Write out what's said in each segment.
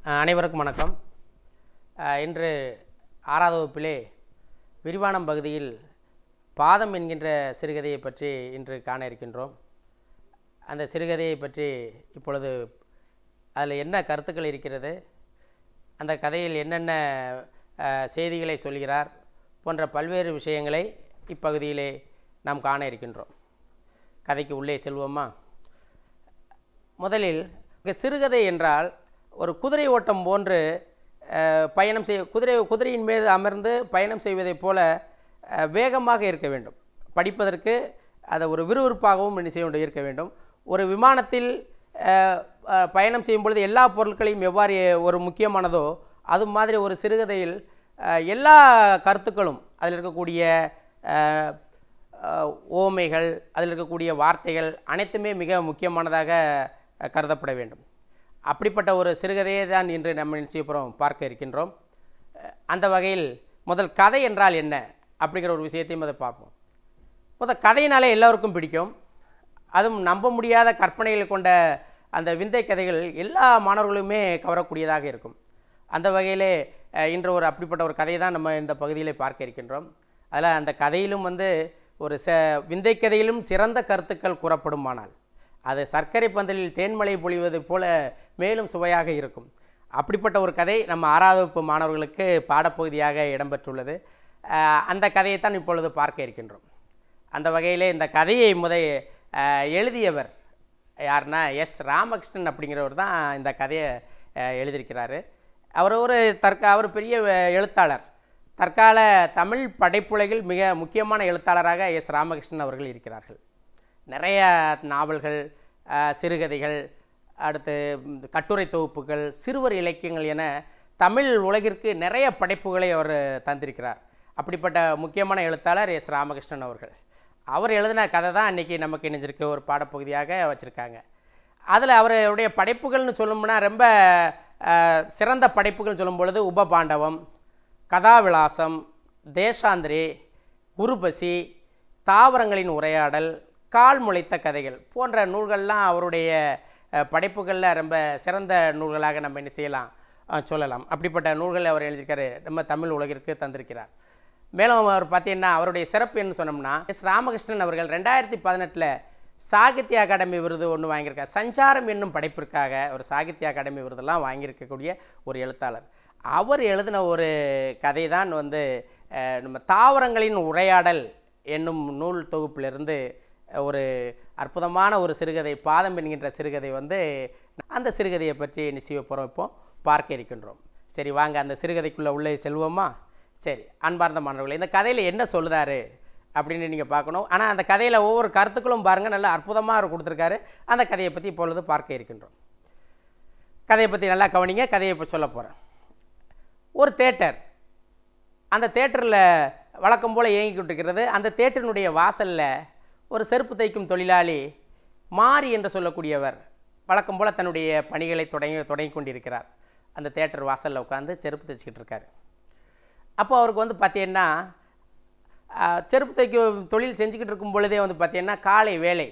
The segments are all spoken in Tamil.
அஹ் அனைவருக்கும் வணக்கம் அஹ் இன்று ஆறாவது வகுப்பிலே விரிவானம் பகுதியில் பாதம் என்கின்ற சிறுகதையை பற்றி இன்று காண இருக்கின்றோம் அந்த சிறுகதையை பற்றி இப்பொழுது அதில் என்ன கருத்துக்கள் இருக்கிறது அந்த கதையில் என்னென்ன அஹ், செய்திகளை சொல்கிறார் போன்ற பல்வேறு விஷயங்களை இப்பகுதியிலே நாம் காண இருக்கின்றோம் கதைக்கு உள்ளே செல்வோமா முதலில் இங்க சிறுகதை என்றால் ஒரு குதிரை ஓட்டம் போன்று அஹ், பயணம் செய் குதிரை குதிரையின் மீது அமர்ந்து பயணம் செய்வதைப் போல அஹ், வேகமாக இருக்க வேண்டும் படிப்பதற்கு அதை ஒரு விறுவிறுப்பாகவும் என்ன செய்ய வேண்டும் இருக்க வேண்டும் ஒரு விமானத்தில் அஹ், அஹ், பயணம் செய்யும் பொழுது எல்லா பொருட்களையும் எவ்வாறு ஒரு முக்கியமானதோ அது மாதிரி ஒரு சிறுகதையில் அஹ், எல்லா கருத்துக்களும் அதில் இருக்கக்கூடிய அஹ், அஹ், ஓமைகள் அதில் இருக்கக்கூடிய வார்த்தைகள் அனைத்துமே மிக முக்கியமானதாக அஹ், கருதப்பட வேண்டும் அப்படிப்பட்ட ஒரு சிறுகதையை தான் இன்று நம்ம நிச்சயப்புறம் பார்க்க இருக்கின்றோம் அஹ், அந்த வகையில் முதல் கதை என்றால் என்ன அப்படிங்கிற ஒரு விஷயத்தையும் அதை பார்ப்போம் முதல் கதையினாலே எல்லோருக்கும் பிடிக்கும் அதுவும் நம்ப முடியாத கற்பனைகள் கொண்ட அந்த விந்தை கதைகள் எல்லா மாணவர்களுமே கவரக்கூடியதாக இருக்கும் அந்த வகையிலே அஹ், இன்று ஒரு அப்படிப்பட்ட ஒரு கதையை தான் நம்ம இந்த பகுதியிலே பார்க்க இருக்கின்றோம் அதில் அந்த கதையிலும் வந்து ஒரு ச விந்தை கதையிலும் சிறந்த கருத்துக்கள் கூறப்படுமானால் அது சர்க்கரை பந்தலில் தேன்மழை பொழிவது போல மேலும் சுவையாக இருக்கும் அப்படிப்பட்ட ஒரு கதை நம்ம ஆறாவது வகுப்பு மாணவர்களுக்கு பாடப்பகுதியாக இடம்பெற்றுள்ளது அஹ், அந்த கதையை தான் இப்பொழுது பார்க்க இருக்கின்றோம் அந்த வகையிலே இந்த கதையை முத அஹ், எழுதியவர் யாருன்னா எஸ் ராமகிருஷ்ணன் அப்படிங்கிறவர் தான் இந்த கதையை அஹ், எழுதியிருக்கிறாரு அவர் ஒரு தற்க அவர் பெரிய அஹ், எழுத்தாளர் தற்கால தமிழ் படைப்புலகில் மிக முக்கியமான எழுத்தாளராக எஸ் ராமகிருஷ்ணன் அவர்கள் இருக்கிறார்கள் நிறைய நாவல்கள் அஹ், சிறுகதைகள் அடுத்து ம், கட்டுரை தொகுப்புகள் சிறுவர் இலக்கியங்கள் என தமிழ் உலகிற்கு நிறைய படைப்புகளை அவர் தந்திருக்கிறார் அப்படிப்பட்ட முக்கியமான எழுத்தாளர் எஸ் ராமகிருஷ்ணன் அவர்கள் அவர் எழுதின கதை தான் இன்றைக்கி நமக்கு இணைஞ்சிருக்க ஒரு பாடப்பகுதியாக வச்சுருக்காங்க அதில் அவருடைய படைப்புகள்னு சொல்லணும்னா ரொம்ப அஹ், சிறந்த படைப்புகள் சொல்லும் பொழுது உபபாண்டவம் கதாவிலாசம் தேசாந்திரி உருபசி தாவரங்களின் உரையாடல் கால் முளைத்த கதைகள் போன்ற நூல்கள்லாம் அவருடைய அஹ், படைப்புகளில் ரொம்ப சிறந்த நூல்களாக நம்ம என்ன செய்யலாம் அஹ், சொல்லலாம் அப்படிப்பட்ட நூல்களை அவர் எழுதியிருக்காரு நம்ம தமிழ் உலகிற்கு தந்திருக்கிறார் மேலும் அவர் பார்த்தீங்கன்னா அவருடைய சிறப்பு என்ன சொன்னோம்னா எஸ் ராமகிருஷ்ணன் அவர்கள் ரெண்டாயிரத்தி பதினெட்டில் சாகித்ய அகாடமி விருது ஒன்று வாங்கியிருக்கார் சஞ்சாரம் என்னும் படைப்பிற்காக ஒரு சாகித்ய அகாடமி விருதெல்லாம் வாங்கியிருக்கக்கூடிய ஒரு எழுத்தாளர் அவர் எழுதின ஒரு கதை தான் வந்து அஹ், நம்ம தாவரங்களின் உரையாடல் என்னும் நூல் தொகுப்பிலிருந்து ஒரு அற்புதமான ஒரு சிறுகதை பாதம் என்கின்ற சிறுகதை வந்து அந்த சிறுகதையை பற்றி நிச்சய போகிறோம் இப்போ பார்க்க இருக்கின்றோம் சரி வாங்க அந்த சிறுகதைக்குள்ளே உள்ளே செல்வோமா சரி அன்பார்ந்த மாணவர்களே இந்த கதையில் என்ன சொல்லுதாரு அப்படின்னு நீங்கள் பார்க்கணும் ஆனால் அந்த கதையில் ஒவ்வொரு கருத்துக்களும் பாருங்கள் நல்ல அற்புதமாக அவர் கொடுத்துருக்காரு அந்த கதையை பற்றி இப்பொழுது பார்க்க இருக்கின்றோம் கதையை பற்றி நல்லா கவனிங்க கதையை இப்போ சொல்ல போகிறேன் ஒரு தேட்டர் அந்த தேட்டரில் வழக்கம் போல் இயங்கிக்கிட்டு இருக்கிறது அந்த தேட்டரினுடைய வாசலில் ஒரு செருப்பு தைக்கும் தொழிலாளி மாரி என்று சொல்லக்கூடியவர் வழக்கம் போல் தன்னுடைய பணிகளை தொடங்கி தொடங்கி கொண்டிருக்கிறார் அந்த தேட்டர் வாசலில் உட்காந்து செருப்பு தைச்சிக்கிட்டு இருக்கார் அப்போ அவருக்கு வந்து பார்த்தீங்கன்னா ஆஹ், செருப்பு தைக்கும் தொழில் செஞ்சுக்கிட்டு இருக்கும் பொழுதே வந்து பார்த்தீங்கன்னா காலை வேலை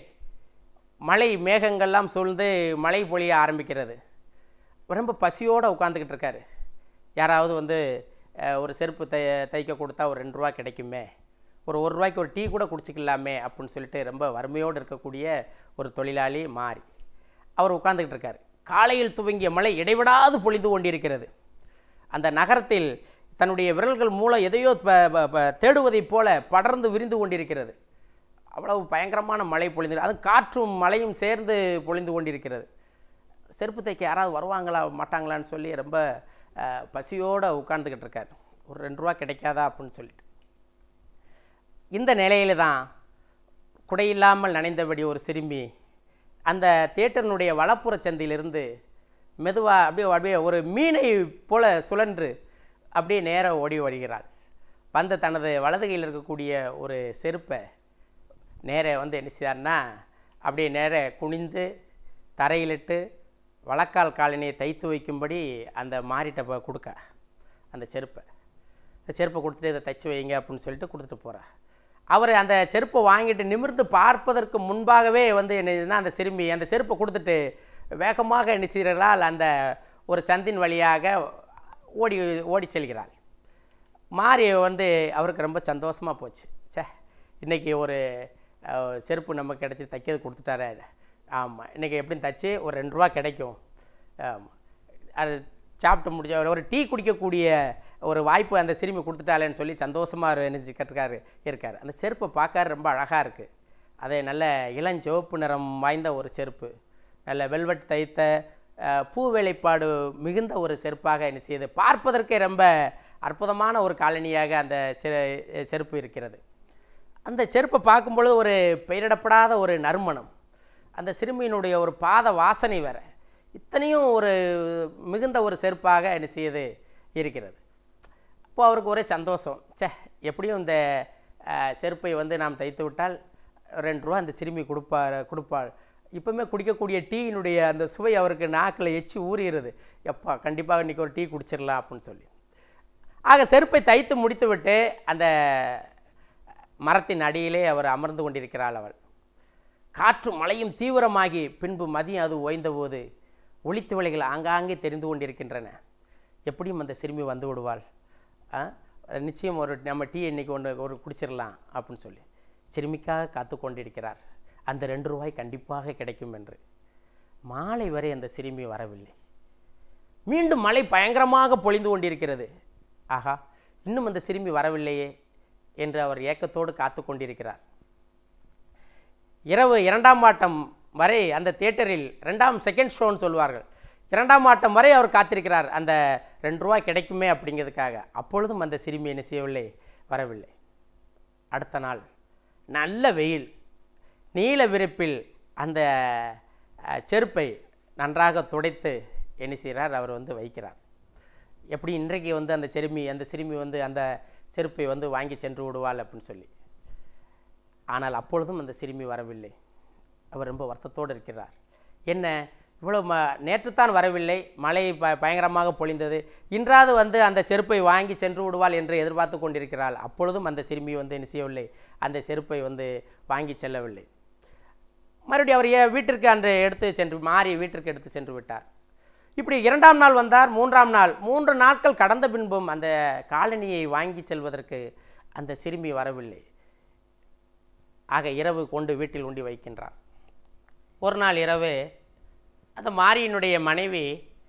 மழை மேகங்கள்லாம் சூழ்ந்து மழை பொழிய ஆரம்பிக்கிறது ரொம்ப பசியோடு உட்காந்துக்கிட்டு இருக்காரு யாராவது வந்து அஹ், ஒரு செருப்பு தை தைக்க கொடுத்தா ஒரு ரெண்டு ரூபா கிடைக்குமே ஒரு ஒரு ரூபாய்க்கு ஒரு டீ கூட குடிச்சிக்கலாமே அப்படின்னு சொல்லிட்டு ரொம்ப வறுமையோடு இருக்கக்கூடிய ஒரு தொழிலாளி மாறி அவர் உட்கார்ந்துக்கிட்டு இருக்கார் காலையில் துவங்கிய மழை இடைவிடாது பொழிந்து கொண்டிருக்கிறது அந்த நகரத்தில் தன்னுடைய விரல்கள் மூலம் எதையோ ப- ப- ப- தேடுவதைப் போல படர்ந்து விரிந்து கொண்டிருக்கிறது அவ்வளவு பயங்கரமான மழை பொழிந்து அது காற்றும் மழையும் சேர்ந்து பொழிந்து கொண்டிருக்கிறது செருப்பு தைக்க யாராவது வருவாங்களா மாட்டாங்களான்னு சொல்லி ரொம்ப அஹ், பசியோட உட்கார்ந்துக்கிட்டு இருக்கார் ஒரு ரெண்டு ரூபா கிடைக்காதா அப்படின்னு சொல்லிட்டு இந்த நிலையில தான் குடையில்லாமல் நனைந்தபடி ஒரு சிறுமி அந்த தேட்டரினுடைய வலப்புற சந்திலிருந்து மெதுவாக அப்படியே அப்படியே ஒரு மீனை போல சுழன்று அப்படியே நேராக ஓடி வருகிறாள் வந்து தனது வலது கையில் இருக்கக்கூடிய ஒரு செருப்பை நேரே வந்து என்ன செய்தார்னா அப்படியே நேரே குனிந்து தரையிலிட்டு வழக்கால் காலனியை தைத்து வைக்கும்படி அந்த மாறிட்ட ப- கொடுக்க அந்த செருப்பை இந்த செருப்பை கொடுத்துட்டு இதை தைச்சு வைங்க அப்படின்னு சொல்லிட்டு கொடுத்துட்டு போகிறா அவர் அந்த செருப்பை வாங்கிட்டு நிமிர்ந்து பார்ப்பதற்கு முன்பாகவே வந்து என்னதுன்னா அந்த சிறுமி அந்த செருப்பை கொடுத்துட்டு வேகமாக என்ன செய்கிறாள் அந்த ஒரு சந்தின் வழியாக ஓடி ஓடி செல்கிறாள் மாறி வந்து அவருக்கு ரொம்ப சந்தோஷமாக போச்சு ச்சே இன்றைக்கி ஒரு அஹ், செருப்பு நமக்கு கிடச்சி தைக்கிறது கொடுத்துட்டாரே ஆமாம் இன்றைக்கி எப்படியும் தைச்சி ஒரு ரெண்டு ரூபா கிடைக்கும் ஆமாம் அது சாப்பிட்டு முடிஞ்ச ஒரு டீ குடிக்கக்கூடிய ஒரு வாய்ப்பு அந்த சிறுமி கொடுத்துட்டாளேன்னு சொல்லி சந்தோஷமாக நினச்சி கட்டுக்காரு இருக்கார் அந்த செருப்பை பார்க்க ரொம்ப அழகாக இருக்குது அதே நல்ல இளஞ்சிவப்பு நிறம் வாய்ந்த ஒரு செருப்பு நல்ல வெல்வெட் தைத்த அஹ், பூ வேலைப்பாடு மிகுந்த ஒரு செருப்பாக என்ன செய்யுது பார்ப்பதற்கே ரொம்ப அற்புதமான ஒரு காலனியாக அந்த செ- செருப்பு இருக்கிறது அந்த செருப்பை பார்க்கும்பொழுது ஒரு பெயரிடப்படாத ஒரு நறுமணம் அந்த சிறுமியினுடைய ஒரு பாத வாசனை வேற இத்தனையும் ஒரு மிகுந்த ஒரு செருப்பாக என்ன செய்யுது இருக்கிறது அப்போ அவருக்கு ஒரே சந்தோஷம் ச்சே எப்படியும் இந்த அஹ், செருப்பை வந்து நாம் தைத்து விட்டால் ரெண்டு ரூபா அந்த சிறுமி கொடுப்பார் கொடுப்பாள் இப்போவுமே குடிக்கக்கூடிய டீயினுடைய அந்த சுவை அவருக்கு நாக்கில் எச்சி ஊறுகிறது எப்பா கண்டிப்பாக இன்றைக்கி ஒரு டீ குடிச்சிடலாம் அப்படின்னு சொல்லி ஆக செருப்பை தைத்து முடித்துவிட்டு அந்த மரத்தின் அடியிலே அவர் அமர்ந்து கொண்டிருக்கிறாள் அவள் காற்றும் மழையும் தீவிரமாகி பின்பு மதியம் அது ஓய்ந்தபோது ஒளித்து விலைகள் ஆங்காங்கே தெரிந்து கொண்டிருக்கின்றன எப்படியும் அந்த சிறுமி வந்து விடுவாள் ஆ? நிச்சயம் ஒரு நம்ம டீ இன்னைக்கு ஒன்று ஒரு குடிச்சிடலாம் அப்படின்னு சொல்லி சிறுமிக்காக காத்து கொண்டிருக்கிறார் அந்த ரெண்டு ரூபாய் கண்டிப்பாக கிடைக்கும் என்று மாலை வரை அந்த சிறுமி வரவில்லை மீண்டும் மழை பயங்கரமாக பொழிந்து கொண்டிருக்கிறது ஆஹா இன்னும் அந்த சிறுமி வரவில்லையே என்று அவர் ஏக்கத்தோடு காத்து கொண்டிருக்கிறார் இரவு இரண்டாம் ஆட்டம் வரை அந்த தியேட்டரில் ரெண்டாம் செகண்ட் ஷோன்னு சொல்லுவார்கள் இரண்டாம் ஆட்டம் வரை அவர் காத்திருக்கிறார் அந்த ரெண்டு ரூபாய் கிடைக்குமே அப்படிங்கிறதுக்காக அப்பொழுதும் அந்த சிறுமி என்ன செய்யவில்லை வரவில்லை அடுத்த நாள் நல்ல வெயில் நீல விரிப்பில் அந்த அஹ், செருப்பை நன்றாக துடைத்து என்ன செய்கிறார் அவர் வந்து வைக்கிறார் எப்படி இன்றைக்கு வந்து அந்த சிறுமி அந்த சிறுமி வந்து அந்த செருப்பை வந்து வாங்கி சென்று விடுவாள் அப்படின்னு சொல்லி ஆனால் அப்பொழுதும் அந்த சிறுமி வரவில்லை அவர் ரொம்ப வருத்தத்தோடு இருக்கிறார் என்ன இவ்வளோ ம நேற்றுத்தான் வரவில்லை மழை ப பயங்கரமாக பொழிந்தது இன்றாவது வந்து அந்த செருப்பை வாங்கி சென்று விடுவாள் என்று எதிர்பார்த்து கொண்டிருக்கிறாள் அப்பொழுதும் அந்த சிறுமி வந்து என்ன செய்யவில்லை அந்த செருப்பை வந்து வாங்கி செல்லவில்லை மறுபடியும் அவர் ஏ- வீட்டிற்கு அன்று எடுத்து சென்று மாறி வீட்டிற்கு எடுத்து சென்று விட்டார் இப்படி இரண்டாம் நாள் வந்தார் மூன்றாம் நாள் மூன்று நாட்கள் கடந்த பின்பும் அந்த காலனியை வாங்கி செல்வதற்கு அந்த சிறுமி வரவில்லை ஆக இரவு கொண்டு வீட்டில் உண்டி வைக்கின்றார் ஒரு நாள் இரவு அந்த மாரியினுடைய மனைவி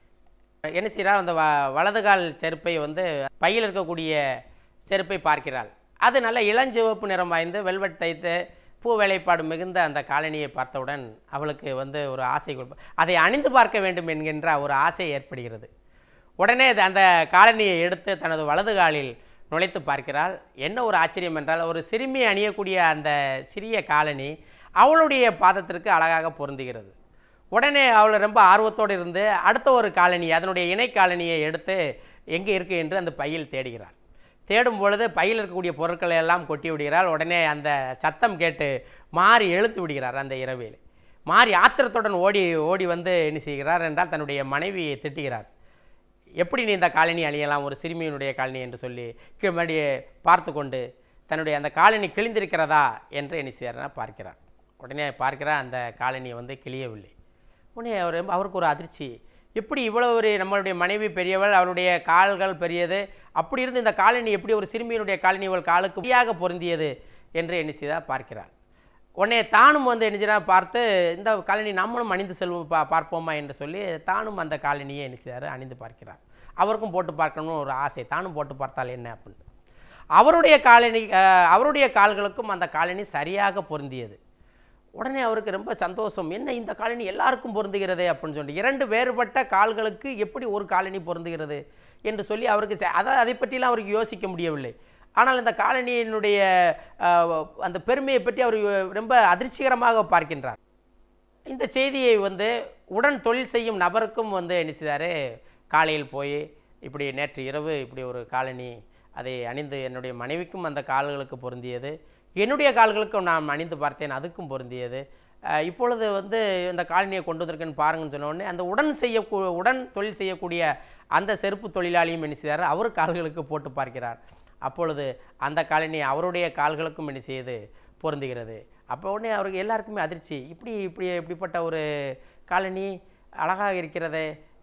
என்ன செய்கிறார் அந்த வ வலதுகால் செருப்பை வந்து பையில் இருக்கக்கூடிய செருப்பை பார்க்கிறாள் அது நல்ல இளஞ்சிவப்பு நிறம் வாய்ந்து வெல்வெட் தைத்து பூ வேலைப்பாடு மிகுந்த அந்த காலனியை பார்த்தவுடன் அவளுக்கு வந்து ஒரு ஆசை கொடுப்ப அதை அணிந்து பார்க்க வேண்டும் என்கின்ற ஒரு ஆசை ஏற்படுகிறது உடனே அது அந்த காலனியை எடுத்து தனது வலது காலில் நுழைத்து பார்க்கிறாள் என்ன ஒரு ஆச்சரியம் என்றால் ஒரு சிறுமி அணியக்கூடிய அந்த சிறிய காலனி அவளுடைய பாதத்திற்கு அழகாக பொருந்துகிறது உடனே அவள் ரொம்ப ஆர்வத்தோடு இருந்து அடுத்த ஒரு காலனி அதனுடைய இணை காலனியை எடுத்து எங்கே இருக்கு என்று அந்த பையில் தேடுகிறாள் தேடும் பொழுது பையில் இருக்கக்கூடிய பொருட்களை எல்லாம் கொட்டி விடுகிறாள் உடனே அந்த சத்தம் கேட்டு மாறி எழுத்து விடுகிறார் அந்த இரவில் மாறி ஆத்திரத்துடன் ஓடி ஓடி வந்து என்ன செய்கிறார் என்றால் தன்னுடைய மனைவியை திட்டுகிறார் எப்படி நீ இந்த காலனி அணியலாம் ஒரு சிறுமியினுடைய காலனி என்று சொல்லி கீழ்மடி பார்த்து கொண்டு தன்னுடைய அந்த காலனி கிழிந்திருக்கிறதா என்று என்ன செய்கிறார்னா பார்க்கிறார் உடனே பார்க்கிறார் அந்த காலனி வந்து கிழியவில்லை உடனே அவர் ரொம்ப- அவருக்கு ஒரு அதிர்ச்சி எப்படி இவ்வளவு ஒரு நம்மளுடைய மனைவி பெரியவள் அவருடைய கால்கள் பெரியது அப்படி இருந்து இந்த காலனி எப்படி ஒரு சிறுமியினுடைய காலனி இவள் காலுக்கு சரியாக பொருந்தியது என்று என்ன செய்தார் பார்க்கிறார் உடனே தானும் வந்து என்ன செய்றார் பார்த்து இந்த காலனி நம்மளும் அணிந்து செல்வோம் பா பார்ப்போமா என்று சொல்லி தானும் அந்த காலனியை என்ன செய்தார் அணிந்து பார்க்கிறார் அவருக்கும் போட்டு பார்க்கணும்னு ஒரு ஆசை தானும் போட்டு பார்த்தால் என்ன அப்படின்னு அவருடைய காலனி அஹ், அவருடைய கால்களுக்கும் அந்த காலனி சரியாக பொருந்தியது உடனே அவருக்கு ரொம்ப சந்தோஷம் என்ன இந்த காலனி எல்லாருக்கும் பொருந்துகிறதே அப்படின்னு சொல்லி இரண்டு வேறுபட்ட கால்களுக்கு எப்படி ஒரு காலனி பொருந்துகிறது என்று சொல்லி அவருக்கு ச- அதை அதை பற்றிலாம் அவருக்கு யோசிக்க முடியவில்லை ஆனால் இந்த காலனியினுடைய அஹ், அந்த பெருமையை பற்றி அவர் ரொம்ப அதிர்ச்சிகரமாக பார்க்கின்றார் இந்த செய்தியை வந்து உடன் தொழில் செய்யும் நபருக்கும் வந்து என்ன செய்தார் காலையில் போய் இப்படி நேற்று இரவு இப்படி ஒரு காலனி அதை அணிந்து என்னுடைய மனைவிக்கும் அந்த கால்களுக்கு பொருந்தியது என்னுடைய கால்களுக்கும் நான் அணிந்து பார்த்தேன் அதுக்கும் பொருந்தியது அஹ், இப்பொழுது வந்து இந்த காலனியை கொண்டு வந்திருக்கேன்னு பாருங்கன்னு சொன்ன உடனே அந்த உடன் செய்ய உடன் தொழில் செய்யக்கூடிய அந்த செருப்பு தொழிலாளியும் என்ன செய்தார் அவர் கால்களுக்கு போட்டு பார்க்கிறார் அப்பொழுது அந்த காலனி அவருடைய கால்களுக்கும் என்ன செய்யுது பொருந்துகிறது அப்போ உடனே அவருக்கு எல்லாருக்குமே அதிர்ச்சி இப்படி இப்படி இப்படிப்பட்ட ஒரு காலனி அழகாக இருக்கிறதே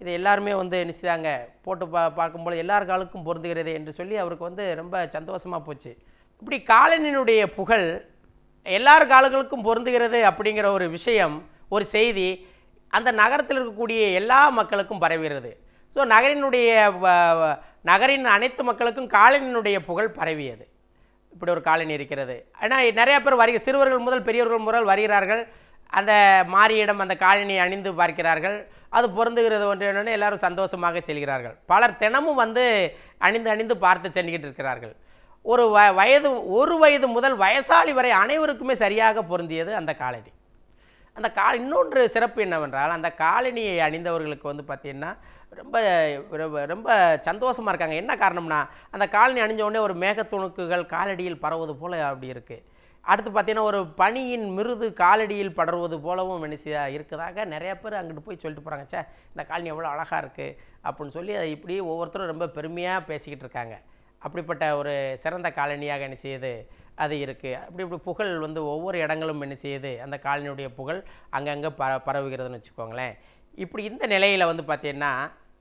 இது எல்லாருமே வந்து என்ன செய்தாங்க போட்டு பா பார்க்கும்போது எல்லார் காலுக்கும் பொருந்துகிறது என்று சொல்லி அவருக்கு வந்து ரொம்ப சந்தோஷமாக போச்சு இப்படி காலனியினுடைய புகழ் எல்லார் காலங்களுக்கும் பொருந்துகிறது அப்படிங்கிற ஒரு விஷயம் ஒரு செய்தி அந்த நகரத்தில் இருக்கக்கூடிய எல்லா மக்களுக்கும் பரவுகிறது ஸோ நகரினுடைய வ- வ- நகரின் அனைத்து மக்களுக்கும் காலனியினுடைய புகழ் பரவியது இப்படி ஒரு காலனி இருக்கிறது ஆனால் நிறைய பேர் வருக சிறுவர்கள் முதல் பெரியவர்கள் முதல் வருகிறார்கள் அந்த மாரியிடம் அந்த காலனியை அணிந்து பார்க்கிறார்கள் அது பொருந்துகிறது ஒன்று என்னன்னு எல்லாரும் சந்தோஷமாக செல்கிறார்கள் பலர் தினமும் வந்து அணிந்து அணிந்து பார்த்து சென்றுகிட்டு இருக்கிறார்கள் ஒரு வ வயது ஒரு வயது முதல் வயசாளி வரை அனைவருக்குமே சரியாக பொருந்தியது அந்த காலனி அந்த கா இன்னொன்று சிறப்பு என்னவென்றால் அந்த காலனியை அணிந்தவர்களுக்கு வந்து பார்த்திங்கன்னா ரொம்ப ரொம்ப ரொம்ப சந்தோஷமாக இருக்காங்க என்ன காரணம்னா அந்த காலனி அணிஞ்ச உடனே ஒரு மேகத்துணுக்குகள் காலடியில் பரவுவது போல் அப்படி இருக்குது அடுத்து பார்த்தீங்கன்னா ஒரு பனியின் மிருது காலடியில் படர்வது போலவும் மனுஷியா இருக்குதாக நிறைய பேர் அங்கிட்டு போய் சொல்லிட்டு போகிறாங்க ச்சே இந்த காலனி எவ்வளோ அழகாக இருக்குது அப்படின்னு சொல்லி அதை இப்படி ஒவ்வொருத்தரும் ரொம்ப பெருமையாக பேசிக்கிட்டு இருக்காங்க அப்படிப்பட்ட ஒரு சிறந்த காலனியாக என்ன செய்யுது அது இருக்குது அப்படி இப்படி புகழ் வந்து ஒவ்வொரு இடங்களும் என்ன செய்யுது அந்த காலனியுடைய புகழ் அங்கங்கே ப பரவுகிறதுன்னு வச்சுக்கோங்களேன் இப்படி இந்த நிலையில் வந்து பார்த்தீங்கன்னா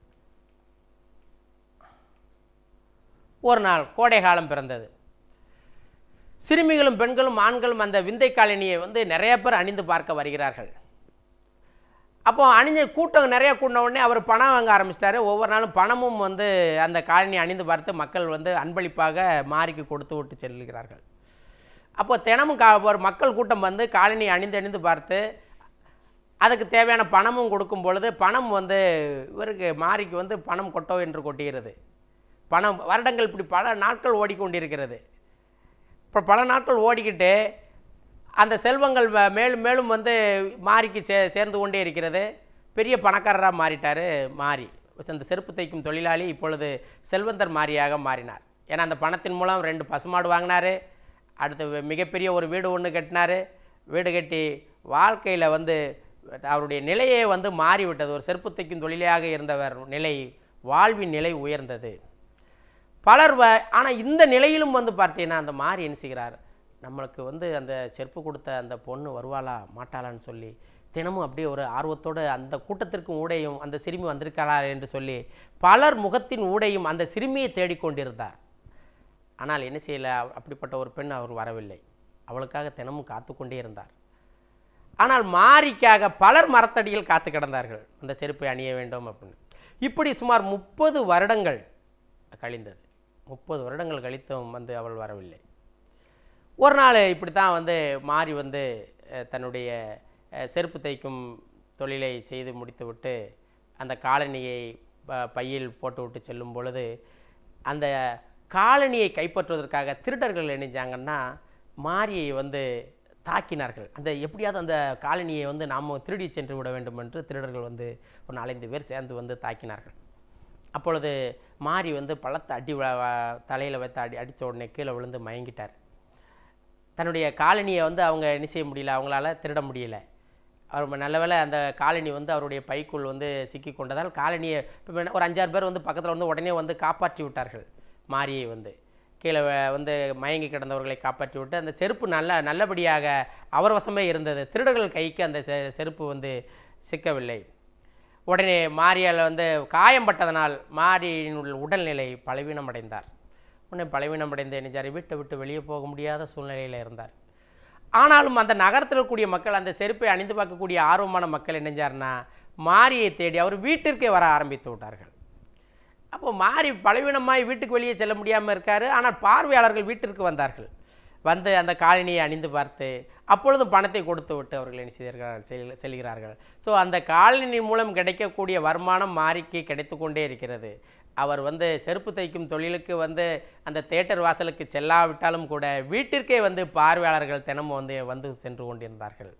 ஒரு நாள் கோடை காலம் பிறந்தது சிறுமிகளும் பெண்களும் ஆண்களும் அந்த விந்தை காலனியை வந்து நிறைய பேர் அணிந்து பார்க்க வருகிறார்கள் அப்போ அணிஞ்ச கூட்டம் நிறைய கூட்டின உடனே அவர் பணம் வாங்க ஆரம்பிச்சிட்டாரு ஒவ்வொரு நாளும் பணமும் வந்து அந்த காலனி அணிந்து பார்த்து மக்கள் வந்து அன்பளிப்பாக மாறிக்கு கொடுத்து விட்டு செல்கிறார்கள் அப்போ தினமும் கா ஒரு மக்கள் கூட்டம் வந்து காலனி அணிந்து அணிந்து பார்த்து அதுக்கு தேவையான பணமும் கொடுக்கும் பொழுது பணம் வந்து இவருக்கு மாரிக்கு வந்து பணம் கொட்டோ என்று கொட்டுகிறது பணம் வருடங்கள் இப்படி பல நாட்கள் ஓடிக்கொண்டிருக்கிறது இப்போ பல நாட்கள் ஓடிக்கிட்டு அந்த செல்வங்கள் வ- மேலும் மேலும் வந்து மாரிக்கு சே சேர்ந்து கொண்டே இருக்கிறது பெரிய பணக்காரராக மாறிட்டார் மாறி அந்த செருப்பு தைக்கும் தொழிலாளி இப்பொழுது செல்வந்தர் மாரியாக மாறினார் ஏன்னா அந்த பணத்தின் மூலம் ரெண்டு பசுமாடு வாங்கினார் அடுத்து வி- மிகப்பெரிய ஒரு வீடு ஒன்று கட்டினார் வீடு கட்டி வாழ்க்கையில் வந்து அவருடைய நிலையே வந்து மாறிவிட்டது ஒரு செருப்பு தைக்கும் தொழிலாக இருந்தவர் நிலை வாழ்வின் நிலை உயர்ந்தது பலர் வ ஆனால் இந்த நிலையிலும் வந்து பார்த்தீங்கன்னா அந்த மாறி என்ன செய்கிறார் நம்மளுக்கு வந்து அந்த செருப்பு கொடுத்த அந்த பொண்ணு வருவாளா மாட்டாளான்னு சொல்லி தினமும் அப்படியே ஒரு ஆர்வத்தோடு அந்த கூட்டத்திற்கும் ஊடையும் அந்த சிறுமி வந்திருக்காளா என்று சொல்லி பலர் முகத்தின் ஊடையும் அந்த சிறுமியை தேடிக்கொண்டிருந்தார் ஆனால் என்ன செய்யல அப்படிப்பட்ட ஒரு பெண் அவர் வரவில்லை அவளுக்காக தினமும் காத்து கொண்டே இருந்தார் ஆனால் மாரிக்காக பலர் மரத்தடியில் காத்து கிடந்தார்கள் அந்த செருப்பை அணிய வேண்டும் அப்படின்னு இப்படி சுமார் முப்பது வருடங்கள் கழிந்தது முப்பது வருடங்கள் கழித்தும் வந்து அவள் வரவில்லை ஒரு நாள் இப்படி தான் வந்து மாறி வந்து அஹ், தன்னுடைய அஹ், செருப்பு தைக்கும் தொழிலை செய்து முடித்துவிட்டு அந்த காலணியை ப- பையில் போட்டுவிட்டு செல்லும் பொழுது அந்த காலணியை கைப்பற்றுவதற்காக திருடர்கள் நினைஞ்சாங்கன்னா மாரியை வந்து தாக்கினார்கள் அந்த எப்படியாவது அந்த காலனியை வந்து நாம் திருடி சென்று விட வேண்டும் என்று திருடர்கள் வந்து ஒரு நாலஞ்சு பேர் சேர்ந்து வந்து தாக்கினார்கள் அப்பொழுது மாரி வந்து பழத்தை அடி தலையில் வைத்து அடி அடித்த உடனே கீழே விழுந்து மயங்கிட்டார் தன்னுடைய காலனியை வந்து அவங்க என்ன செய்ய முடியல அவங்களால திருட முடியல அவர் நல்ல வேளை அந்த காலனி வந்து அவருடைய பைக்குள் வந்து சிக்கி கொண்டதால் காலனியை இப்ப என்ன- ஒரு அஞ்சாறு பேர் வந்து பக்கத்தில் வந்து உடனே வந்து காப்பாற்றி விட்டார்கள் மாரியை வந்து கீழே வ- வந்து மயங்கி கிடந்தவர்களை காப்பாற்றி விட்டு அந்த செருப்பு நல்ல நல்லபடியாக அவர் வசமே இருந்தது திருடர்கள் கைக்கு அந்த செ- செருப்பு வந்து சிக்கவில்லை உடனே மாரியால் வந்து காயம்பட்டதனால் மாரியின் உள் உடல்நிலை பலவீனம் அடைந்தார் உடனே பலவீனம் அடைந்த நிஜாரி வீட்டை விட்டு வெளியே போக முடியாத சூழ்நிலையில் இருந்தார் ஆனாலும் அந்த நகரத்தில் இருக்கக்கூடிய மக்கள் அந்த செருப்பை அணிந்து பார்க்கக்கூடிய ஆர்வமான மக்கள் என்ன செஞ்சாருன்னா மாரியை தேடி அவர் வீட்டிற்கே வர ஆரம்பித்து விட்டார்கள் அப்போ மாறி பலவீனமாய் வீட்டுக்கு வெளியே செல்ல முடியாமல் இருக்காரு ஆனால் பார்வையாளர்கள் வீட்டிற்கு வந்தார்கள் வந்து அந்த காலனியை அணிந்து பார்த்து அப்பொழுதும் பணத்தை கொடுத்து விட்டு அவர்கள் என்ன செய்கிறார்கள் செல்- செல்கிறார்கள் ஸோ அந்த காலனி மூலம் கிடைக்கக்கூடிய வருமானம் மாறிக்கு கிடைத்து கொண்டே இருக்கிறது அவர் வந்து செருப்பு தைக்கும் தொழிலுக்கு வந்து அந்த தேட்டர் வாசலுக்கு செல்லாவிட்டாலும் கூட வீட்டிற்கே வந்து பார்வையாளர்கள் தினமும் வந்து வந்து சென்று கொண்டிருந்தார்கள்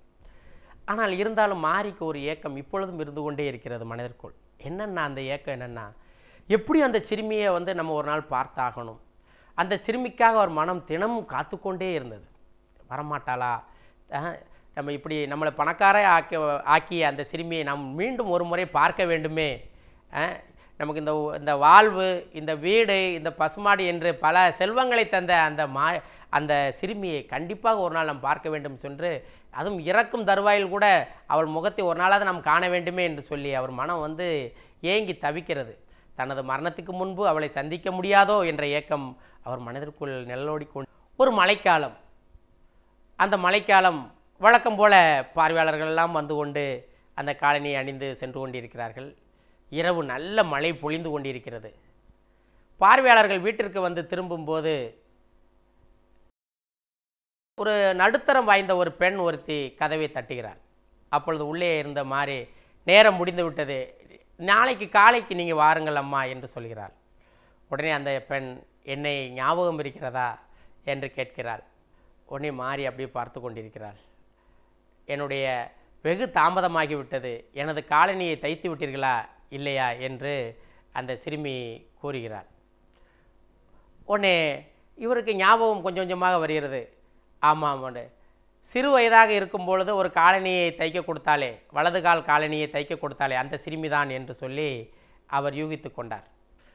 ஆனால் இருந்தாலும் மாரிக்கு ஒரு ஏக்கம் இப்பொழுதும் இருந்து கொண்டே இருக்கிறது மனதிற்குள் என்னென்னா அந்த ஏக்கம் என்னென்னா எப்படி அந்த சிறுமியை வந்து நம்ம ஒரு நாள் பார்த்தாகணும் அந்த சிறுமிக்காக அவர் மனம் தினமும் காத்துக்கொண்டே இருந்தது வரமாட்டாளா அஹ், நம்ம இப்படி நம்மளை பணக்கார ஆக்கி ஆக்கிய அந்த சிறுமியை நாம் மீண்டும் ஒரு முறை பார்க்க வேண்டுமே அஹ், நமக்கு இந்த உ- இந்த வாழ்வு இந்த வீடு இந்த பசுமாடு என்று பல செல்வங்களை தந்த அந்த மா அந்த சிறுமியை கண்டிப்பாக ஒரு நாள் நாம் பார்க்க வேண்டும் சென்று அதுவும் இறக்கும் தருவாயில் கூட அவள் முகத்தை ஒரு நாளாவது நாம் காண வேண்டுமே என்று சொல்லி அவர் மனம் வந்து ஏங்கி தவிக்கிறது தனது மரணத்துக்கு முன்பு அவளை சந்திக்க முடியாதோ என்ற ஏக்கம் அவர் மனதிற்குள் நிழலோடி கொண்டு ஒரு மழைக்காலம் அந்த மழைக்காலம் வழக்கம் போல பார்வையாளர்கள் எல்லாம் வந்து கொண்டு அந்த காலனியை அணிந்து சென்று கொண்டிருக்கிறார்கள் இரவு நல்ல மழை பொழிந்து கொண்டிருக்கிறது பார்வையாளர்கள் வீட்டிற்கு வந்து திரும்பும்போது ஒரு நடுத்தரம் வாய்ந்த ஒரு பெண் ஒருத்தி கதவை தட்டுகிறாள் அப்பொழுது உள்ளே இருந்த மாதிரி நேரம் முடிந்து விட்டது நாளைக்கு காலைக்கு நீங்கள் வாருங்கள் அம்மா என்று சொல்கிறாள் உடனே அந்த பெண் என்னை ஞாபகம் இருக்கிறதா என்று கேட்கிறாள் உடனே மாறி அப்படியே பார்த்து கொண்டிருக்கிறாள் என்னுடைய வெகு தாமதமாகிவிட்டது எனது காலனியை தைத்து விட்டீர்களா இல்லையா என்று அந்த சிறுமி கூறுகிறாள் உடனே இவருக்கு ஞாபகம் கொஞ்சம் கொஞ்சமாக வருகிறது ஆமாம் உண்டு சிறு வயதாக இருக்கும் பொழுது ஒரு காலனியை தைக்க கொடுத்தாலே வலது கால் காலனியை தைக்க கொடுத்தாலே அந்த சிறுமிதான் என்று சொல்லி அவர் யூகித்து கொண்டார்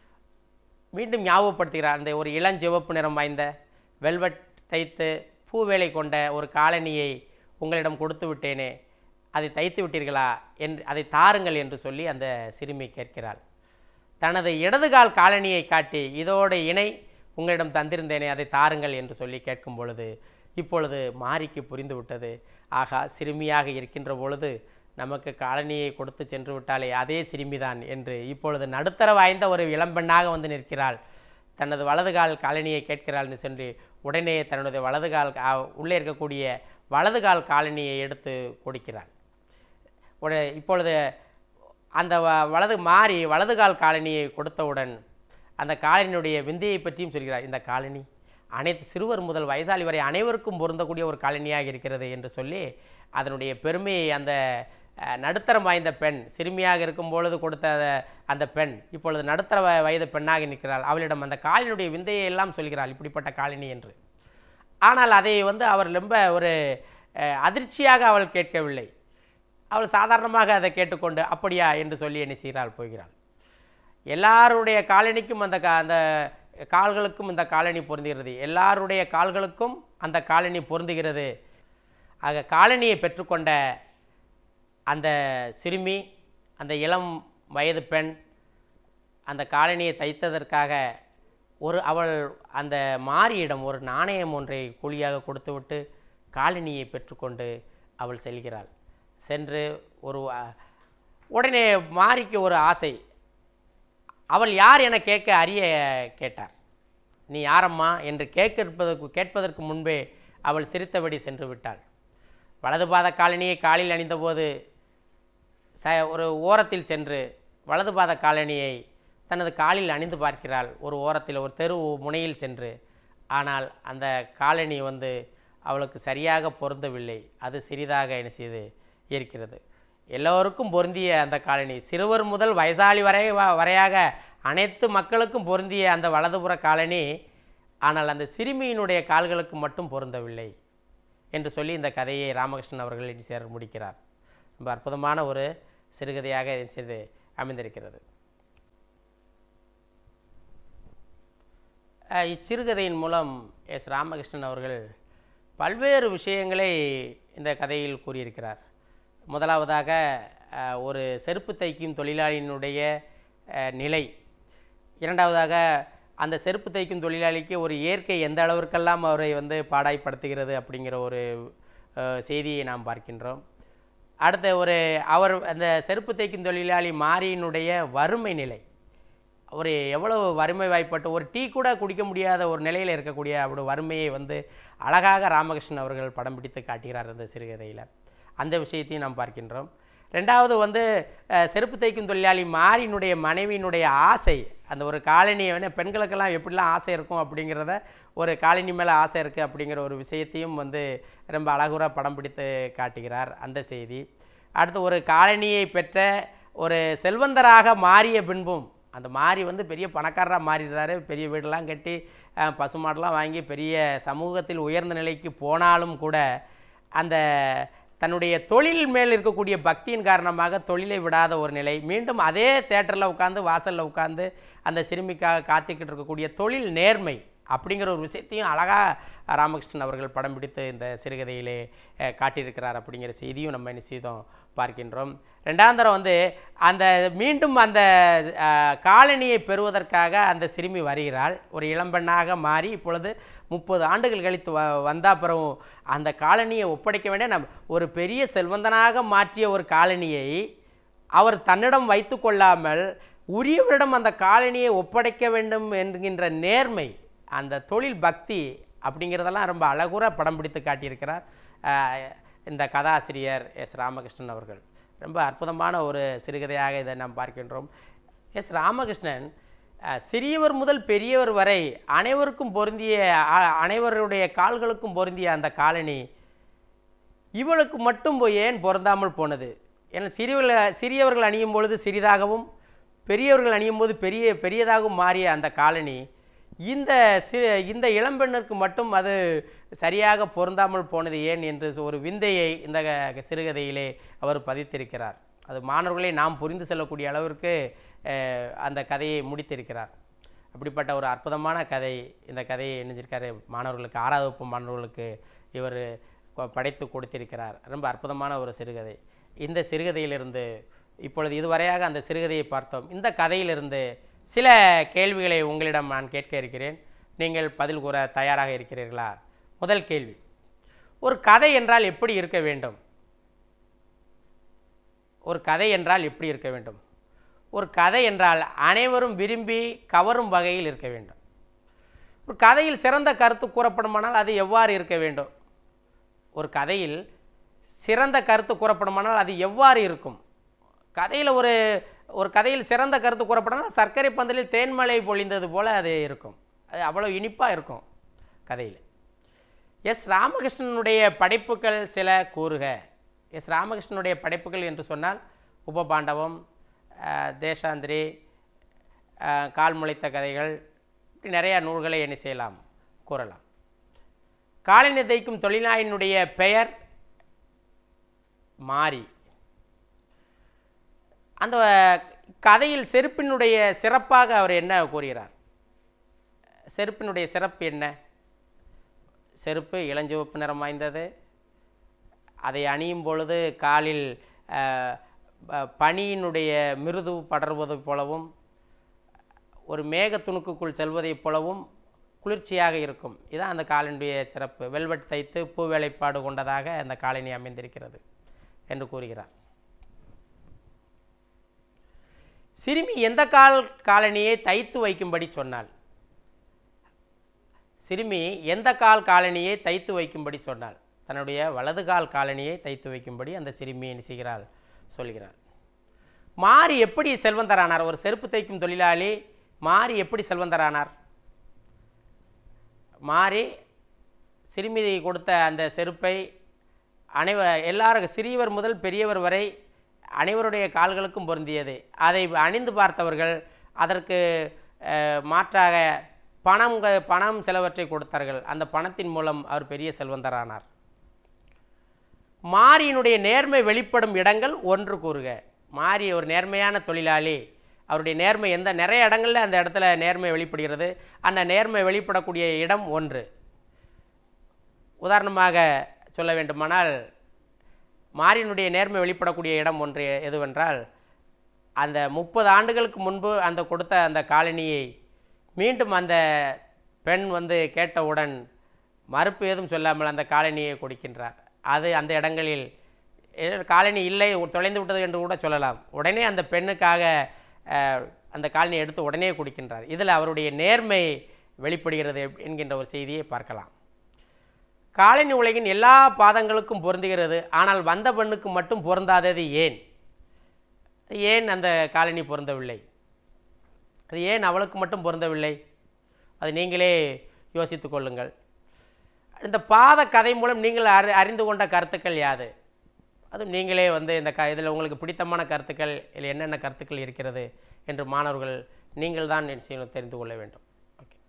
மீண்டும் ஞாபகப்படுத்துகிறார் அந்த ஒரு இளஞ்சிவப்பு நிறம் வாய்ந்த வெல்வெட் தைத்து பூவேலை கொண்ட ஒரு காலனியை உங்களிடம் கொடுத்து விட்டேனே அதை தைத்து விட்டீர்களா என்று அதை தாருங்கள் என்று சொல்லி அந்த சிறுமி கேட்கிறாள் தனது இடதுகால் காலனியை காட்டி இதோட இணை உங்களிடம் தந்திருந்தேனே அதை தாருங்கள் என்று சொல்லி கேட்கும் பொழுது இப்பொழுது மாரிக்கு புரிந்து விட்டது ஆகா சிறுமியாக இருக்கின்ற பொழுது நமக்கு காலனியை கொடுத்து சென்று விட்டாலே அதே சிறுமிதான் என்று இப்பொழுது நடுத்தர வாய்ந்த ஒரு இளம்பெண்ணாக வந்து நிற்கிறாள் தனது வலதுகால் காலனியை கேட்கிறாள்னு சென்று உடனே தன்னுடைய வலதுகால் கா- உள்ளே இருக்கக்கூடிய வலதுகால் காலனியை எடுத்து கொடுக்கிறாள் உடனே இப்பொழுது அந்த வ- வலது மாறி வலதுகால் காலனியை கொடுத்தவுடன் அந்த காலனியுடைய விந்தையை பற்றியும் சொல்கிறார் இந்த காலனி அனைத்து சிறுவர் முதல் வயதாளி வரை அனைவருக்கும் பொருந்தக்கூடிய ஒரு காலனியாக இருக்கிறது என்று சொல்லி அதனுடைய பெருமையை அந்த அஹ், நடுத்தரம் வாய்ந்த பெண் சிறுமியாக இருக்கும் பொழுது கொடுத்த அத- அந்த பெண் இப்பொழுது நடுத்தர வ- வயது பெண்ணாக நிற்கிறாள் அவளிடம் அந்த காலனியுடைய விந்தையை எல்லாம் சொல்கிறாள் இப்படிப்பட்ட காலனி என்று ஆனால் அதை வந்து அவர் ரொம்ப ஒரு அஹ், அதிர்ச்சியாக அவள் கேட்கவில்லை அவள் சாதாரணமாக அதை கேட்டுக்கொண்டு அப்படியா என்று சொல்லி என்ன செய்கிறாள் போகிறாள் எல்லாருடைய காலனிக்கும் அந்த கா அந்த கால்களுக்கும் இந்த காலனி பொருந்துகிறது எல்லாருடைய கால்களுக்கும் அந்த காலனி பொருந்துகிறது ஆக காலனியை பெற்றுக்கொண்ட அந்த சிறுமி அந்த இளம் வயது பெண் அந்த காலனியை தைத்ததற்காக ஒரு அவள் அந்த மாரியிடம் ஒரு நாணயம் ஒன்றை கூலியாக கொடுத்துவிட்டு காலனியை பெற்றுக்கொண்டு அவள் செல்கிறாள் சென்று ஒரு அ, உடனே மாரிக்கு ஒரு ஆசை அவள் யார் என கேட்க அறிய கேட்டார் நீ யாரம்மா என்று கேட்பதற்கு கேட்பதற்கு முன்பே அவள் சிரித்தபடி சென்று விட்டாள் வலது பாத காலனியை காலில் அணிந்தபோது ச ஒரு ஓரத்தில் சென்று வலது பாத காலனியை தனது காலில் அணிந்து பார்க்கிறாள் ஒரு ஓரத்தில் ஒரு தெரு முனையில் சென்று ஆனால் அந்த காலனி வந்து அவளுக்கு சரியாக பொருந்தவில்லை அது சிறிதாக என்ன செய்து இருக்கிறது எல்லோருக்கும் பொருந்திய அந்த காலனி சிறுவர் முதல் வயசாளி வரை வ- வரையாக அனைத்து மக்களுக்கும் பொருந்திய அந்த வலதுபுற காலனி ஆனால் அந்த சிறுமியினுடைய கால்களுக்கு மட்டும் பொருந்தவில்லை என்று சொல்லி இந்த கதையை ராமகிருஷ்ணன் அவர்கள் இன்று சேர முடிக்கிறார் ரொம்ப அற்புதமான ஒரு சிறுகதையாக இது செய்து அமைந்திருக்கிறது அஹ் இச்சிறுகதையின் மூலம் எஸ் ராமகிருஷ்ணன் அவர்கள் பல்வேறு விஷயங்களை இந்த கதையில் கூறியிருக்கிறார் முதலாவதாக அஹ், ஒரு செருப்பு தைக்கும் தொழிலாளியினுடைய அஹ், நிலை இரண்டாவதாக அந்த செருப்பு தைக்கும் தொழிலாளிக்கு ஒரு இயற்கை எந்த அளவிற்கெல்லாம் அவரை வந்து பாடாய்ப்படுத்துகிறது அப்படிங்கிற ஒரு அஹ், செய்தியை நாம் பார்க்கின்றோம் அடுத்த ஒரு அவர் அந்த செருப்பு தைக்கும் தொழிலாளி மாரியினுடைய வறுமை நிலை ஒரு எவ்வளவு வறுமை வாய்ப்பட்டு ஒரு டீ கூட குடிக்க முடியாத ஒரு நிலையில் இருக்கக்கூடிய அவருடைய வறுமையை வந்து அழகாக ராமகிருஷ்ணன் அவர்கள் படம் பிடித்து காட்டுகிறார் அந்த சிறுகதையில் அந்த விஷயத்தையும் நாம் பார்க்கின்றோம் ரெண்டாவது வந்து அஹ், செருப்பு தைக்கும் தொழிலாளி மாரியினுடைய மனைவியினுடைய ஆசை அந்த ஒரு காலனியை வந்து பெண்களுக்கெல்லாம் எப்படிலாம் ஆசை இருக்கும் அப்படிங்கிறத ஒரு காலனி மேலே ஆசை இருக்குது அப்படிங்கிற ஒரு விஷயத்தையும் வந்து ரொம்ப அழகுற படம் பிடித்து காட்டுகிறார் அந்த செய்தி அடுத்து ஒரு காலனியை பெற்ற ஒரு செல்வந்தராக மாறிய பின்பும் அந்த மாறி வந்து பெரிய பணக்காரராக மாறிடுறாரு பெரிய வீடெல்லாம் கட்டி அஹ், பசுமாடெல்லாம் வாங்கி பெரிய சமூகத்தில் உயர்ந்த நிலைக்கு போனாலும் கூட அந்த தன்னுடைய தொழில் மேல் இருக்கக்கூடிய பக்தியின் காரணமாக தொழிலை விடாத ஒரு நிலை மீண்டும் அதே தேட்டரில் உட்காந்து வாசலில் உட்காந்து அந்த சிறுமிக்காக காத்துக்கிட்டு இருக்கக்கூடிய தொழில் நேர்மை அப்படிங்கிற ஒரு விஷயத்தையும் அழகாக ராமகிருஷ்ணன் அவர்கள் படம் பிடித்து இந்த சிறுகதையிலே அஹ், காட்டியிருக்கிறார் அப்படிங்கிற செய்தியும் நம்ம என்ன செய்தோம் பார்க்கின்றோம் ரெண்டாம் தரம் வந்து அந்த மீண்டும் அந்த அஹ், காலனியை பெறுவதற்காக அந்த சிறுமி வருகிறாள் ஒரு இளம்பெண்ணாக மாறி இப்பொழுது முப்பது ஆண்டுகள் கழித்து வ வந்த பிறகும் அந்த காலனியை ஒப்படைக்க வேண்டிய நம் ஒரு பெரிய செல்வந்தனாக மாற்றிய ஒரு காலனியை அவர் தன்னிடம் வைத்து கொள்ளாமல் உரியவரிடம் அந்த காலனியை ஒப்படைக்க வேண்டும் என்கின்ற நேர்மை அந்த தொழில் பக்தி அப்படிங்கிறதெல்லாம் ரொம்ப அழகுற படம் பிடித்து காட்டியிருக்கிறார் அஹ், இந்த கதாசிரியர் எஸ் ராமகிருஷ்ணன் அவர்கள் ரொம்ப அற்புதமான ஒரு சிறுகதையாக இதை நாம் பார்க்கின்றோம் எஸ் ராமகிருஷ்ணன் அஹ், சிறியவர் முதல் பெரியவர் வரை அனைவருக்கும் பொருந்திய அ- அனைவருடைய கால்களுக்கும் பொருந்திய அந்த காலனி இவளுக்கு மட்டும் போய் ஏன் பொருந்தாமல் போனது ஏன்னா சிறியவர்கள் சிறியவர்கள் அணியும் பொழுது சிறிதாகவும் பெரியவர்கள் அணியும் போது பெரிய பெரியதாகவும் மாறிய அந்த காலனி இந்த சி இந்த இளம்பெண்ணிற்கு மட்டும் அது சரியாக பொருந்தாமல் போனது ஏன் என்று ஒரு விந்தையை இந்த க- சிறுகதையிலே அவர் பதித்திருக்கிறார் அது மாணவர்களை நாம் புரிந்து செல்லக்கூடிய அளவிற்கு அஹ், அந்த கதையை முடித்திருக்கிறார் அப்படிப்பட்ட ஒரு அற்புதமான கதை இந்த கதையை இணைஞ்சிருக்காரு மாணவர்களுக்கு ஆறாவது வகுப்பு மாணவர்களுக்கு இவர் கொ- படைத்து கொடுத்திருக்கிறார் ரொம்ப அற்புதமான ஒரு சிறுகதை இந்த சிறுகதையிலிருந்து இப்பொழுது இதுவரையாக அந்த சிறுகதையை பார்த்தோம் இந்த கதையிலிருந்து சில கேள்விகளை உங்களிடம் நான் கேட்க இருக்கிறேன் நீங்கள் பதில் கூற தயாராக இருக்கிறீர்களா முதல் கேள்வி ஒரு கதை என்றால் எப்படி இருக்க வேண்டும் ஒரு கதை என்றால் எப்படி இருக்க வேண்டும் ஒரு கதை என்றால் அனைவரும் விரும்பி கவரும் வகையில் இருக்க வேண்டும் ஒரு கதையில் சிறந்த கருத்து கூறப்படுமானால் அது எவ்வாறு இருக்க வேண்டும் ஒரு கதையில் சிறந்த கருத்து கூறப்படுமானால் அது எவ்வாறு இருக்கும் கதையில் ஒரு ஒரு கதையில் சிறந்த கருத்து கூறப்படும்னா சர்க்கரை பந்தலில் தேன்மழை பொழிந்தது போல அது இருக்கும் அது அவ்வளோ இனிப்பாக இருக்கும் கதையில் எஸ் ராமகிருஷ்ணனுடைய படைப்புகள் சில கூறுக எஸ் ராமகிருஷ்ணனுடைய படைப்புகள் என்று சொன்னால் உபபாண்டவம் அஹ், தேசாந்திரி அஹ், கால் முளைத்த கதைகள் இப்படி நிறையா நூல்களை என்ன செய்யலாம் கூறலாம் காலனி தைக்கும் தொழிலாயினுடைய பெயர் மாறி அந்த கதையில் செருப்பினுடைய சிறப்பாக அவர் என்ன கூறுகிறார் செருப்பினுடைய சிறப்பு என்ன செருப்பு இளஞ்சிவப்பு நிறம் வாய்ந்தது அதை அணியும் பொழுது காலில் அஹ், ப- பனியினுடைய மிருது படர்வது போலவும் ஒரு மேக துணுக்குக்குள் செல்வதைப் போலவும் குளிர்ச்சியாக இருக்கும் இதுதான் அந்த காலினுடைய சிறப்பு வெல்வெட் தைத்து பூ வேலைப்பாடு கொண்டதாக அந்த காலனி அமைந்திருக்கிறது என்று கூறுகிறார் சிறுமி எந்த கால் காலனியை தைத்து வைக்கும்படி சொன்னாள் சிறுமி எந்த கால் காலனியை தைத்து வைக்கும்படி சொன்னாள் தன்னுடைய வலது கால் காலனியை தைத்து வைக்கும்படி அந்த சிறுமி என்ன செய்கிறாள் சொல்கிறாள் மாறி எப்படி செல்வந்தரானார் ஒரு செருப்பு தைக்கும் தொழிலாளி மாறி எப்படி செல்வந்தரானார் மாறி சிறுமி கொடுத்த அந்த செருப்பை அனைவ எல்லாரும் சிறியவர் முதல் பெரியவர் வரை அனைவருடைய கால்களுக்கும் பொருந்தியது அதை அணிந்து பார்த்தவர்கள் அதற்கு அஹ், மாற்றாக பணம் பணம் சிலவற்றை கொடுத்தார்கள் அந்த பணத்தின் மூலம் அவர் பெரிய செல்வந்தரானார் மாரியினுடைய நேர்மை வெளிப்படும் இடங்கள் ஒன்று கூறுக மாரி ஒரு நேர்மையான தொழிலாளி அவருடைய நேர்மை எந்த நிறைய இடங்களில் அந்த இடத்துல நேர்மை வெளிப்படுகிறது அந்த நேர்மை வெளிப்படக்கூடிய இடம் ஒன்று உதாரணமாக சொல்ல வேண்டுமானால் மாரியினுடைய நேர்மை வெளிப்படக்கூடிய இடம் ஒன்று எதுவென்றால் அந்த முப்பது ஆண்டுகளுக்கு முன்பு அந்த கொடுத்த அந்த காலனியை மீண்டும் அந்த பெண் வந்து கேட்டவுடன் மறுப்பு ஏதும் சொல்லாமல் அந்த காலனியை கொடுக்கின்றார் அது அந்த இடங்களில் ஏ- காலனி இல்லை தொலைந்து விட்டது என்று கூட சொல்லலாம் உடனே அந்த பெண்ணுக்காக அஹ், அந்த காலனியை எடுத்து உடனே கொடுக்கின்றார் இதில் அவருடைய நேர்மை வெளிப்படுகிறது என்கின்ற ஒரு செய்தியை பார்க்கலாம் காலனி உலகின் எல்லா பாதங்களுக்கும் பொருந்துகிறது ஆனால் வந்த பெண்ணுக்கு மட்டும் பொருந்தாதது ஏன் ஏன் அந்த காலனி பொருந்தவில்லை அது ஏன் அவளுக்கு மட்டும் பொருந்தவில்லை அது நீங்களே யோசித்துக் கொள்ளுங்கள் இந்த பாத கதை மூலம் நீங்கள் அறி அறிந்து கொண்ட கருத்துக்கள் யாது அதுவும் நீங்களே வந்து இந்த க இதில் உங்களுக்கு பிடித்தமான கருத்துக்கள் இதில் என்னென்ன கருத்துக்கள் இருக்கிறது என்று மாணவர்கள் நீங்கள் தான் என்ன செய்யணும் தெரிந்து கொள்ள வேண்டும் ஓகே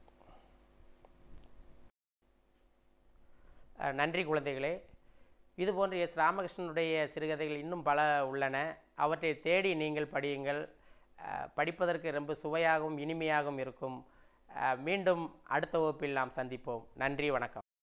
அஹ், நன்றி குழந்தைகளே இதுபோன்று எஸ் ராமகிருஷ்ணனுடைய சிறுகதைகள் இன்னும் பல உள்ளன அவற்றை தேடி நீங்கள் படியுங்கள் அஹ், படிப்பதற்கு ரொம்ப சுவையாகவும் இனிமையாகவும் இருக்கும் அஹ், மீண்டும் அடுத்த வகுப்பில் நாம் சந்திப்போம் நன்றி வணக்கம்